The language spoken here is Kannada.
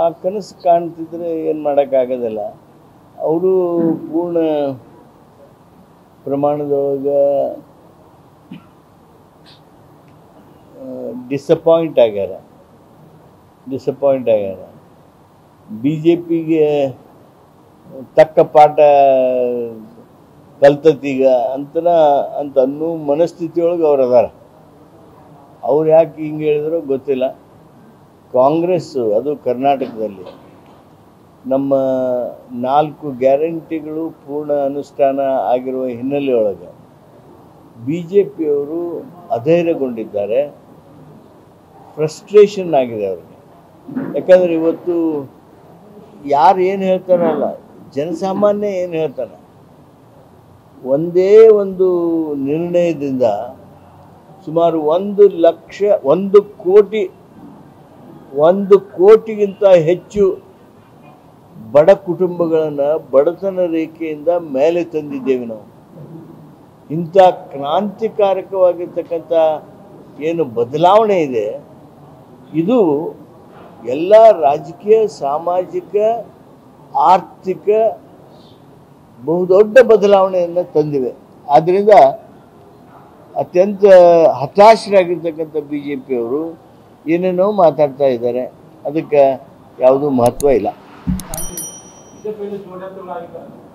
ಆ ಕನಸು ಕಾಣ್ತಿದ್ರೆ ಏನು ಮಾಡೋಕ್ಕಾಗೋದಿಲ್ಲ ಅವರು ಪೂರ್ಣ ಪ್ರಮಾಣದೊಳಗೆ ಡಿಸಪಾಯಿಂಟ್ ಆಗ್ಯಾರ ಡಿಸಪಾಯಿಂಟ್ ಆಗ್ಯಾರ ಬಿ ಜೆ ಪಿಗೆ ತಕ್ಕ ಪಾಠ ಕಲ್ತತೀಗ ಅಂತನ ಅಂತ ಅನ್ನೋ ಮನಸ್ಥಿತಿಯೊಳಗೆ ಅವ್ರು ಅದಾರ ಅವ್ರು ಯಾಕೆ ಹಿಂಗೆ ಹೇಳಿದ್ರೋ ಗೊತ್ತಿಲ್ಲ ಕಾಂಗ್ರೆಸ್ಸು ಅದು ಕರ್ನಾಟಕದಲ್ಲಿ ನಮ್ಮ ನಾಲ್ಕು ಗ್ಯಾರಂಟಿಗಳು ಪೂರ್ಣ ಅನುಷ್ಠಾನ ಆಗಿರುವ ಹಿನ್ನೆಲೆಯೊಳಗೆ ಬಿ ಜೆ ಪಿಯವರು ಅಧೈರ್ಯಗೊಂಡಿದ್ದಾರೆ ಫ್ರಸ್ಟ್ರೇಷನ್ ಆಗಿದೆ ಅವ್ರಿಗೆ ಯಾಕಂದರೆ ಇವತ್ತು ಯಾರು ಏನು ಹೇಳ್ತಾರಲ್ಲ ಜನಸಾಮಾನ್ಯ ಏನು ಹೇಳ್ತಾನೆ ಒಂದೇ ಒಂದು ನಿರ್ಣಯದಿಂದ ಸುಮಾರು ಒಂದು ಲಕ್ಷ ಒಂದು ಕೋಟಿ ಒಂದು ಕೋಟಿಗಿಂತ ಹೆಚ್ಚು ಬಡ ಕುಟುಂಬಗಳನ್ನು ಬಡತನ ರೇಖೆಯಿಂದ ಮೇಲೆ ತಂದಿದ್ದೇವೆ ನಾವು ಇಂಥ ಕ್ರಾಂತಿಕಾರಕವಾಗಿರ್ತಕ್ಕಂಥ ಏನು ಬದಲಾವಣೆ ಇದೆ ಇದು ಎಲ್ಲ ರಾಜಕೀಯ ಸಾಮಾಜಿಕ ಆರ್ಥಿಕ ಬಹುದೊಡ್ಡ ಬದಲಾವಣೆಯನ್ನು ತಂದಿವೆ ಆದ್ದರಿಂದ ಅತ್ಯಂತ ಹತಾಶರಾಗಿರ್ತಕ್ಕಂಥ ಬಿ ಜೆ ಪಿಯವರು ಏನೇನೋ ಮಾತಾಡ್ತಾ ಇದ್ದಾರೆ ಅದಕ್ಕೆ ಯಾವುದೂ ಮಹತ್ವ ಇಲ್ಲ ಬಿಜೆಪಿಯಲ್ಲಿ ಷಡ್ಯಂತ್ರಗಳಾಗಿದ್ದಾರೆ